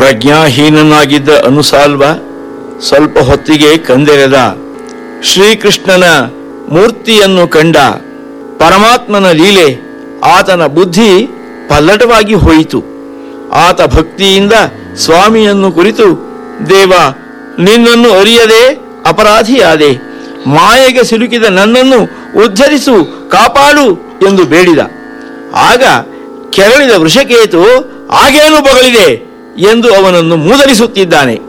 ಪ್ರಜ್ಞಾಹೀನನಾಗಿದ್ದ ಅನುಸಾಲ್ವ ಸ್ವಲ್ಪ ಹೊತ್ತಿಗೆ ಕಂದೆರೆದ ಶ್ರೀಕೃಷ್ಣನ ಮೂರ್ತಿಯನ್ನು ಕಂಡ ಪರಮಾತ್ಮನ ಲೀಲೆ ಆತನ ಬುದ್ಧಿ ಪಲ್ಲಟವಾಗಿ ಹೋಯಿತು ಆತ ಭಕ್ತಿಯಿಂದ ಸ್ವಾಮಿಯನ್ನು ಕುರಿತು ದೇವ ನಿನ್ನನ್ನು ಅರಿಯದೆ ಅಪರಾಧಿಯಾದೆ ಮಾಯೆಗೆ ಸಿಲುಕಿದ ನನ್ನನ್ನು ಉದ್ಧರಿಸು ಕಾಪಾಡು ಎಂದು ಬೇಡಿದ ಆಗ ಕೆರಳಿದ ವೃಷಕೇತು ಆಗೇನು ಬಗಳಿದೆ ಎಂದು ಅವನನ್ನು ಮೂದಲಿಸುತ್ತಿದ್ದಾನೆ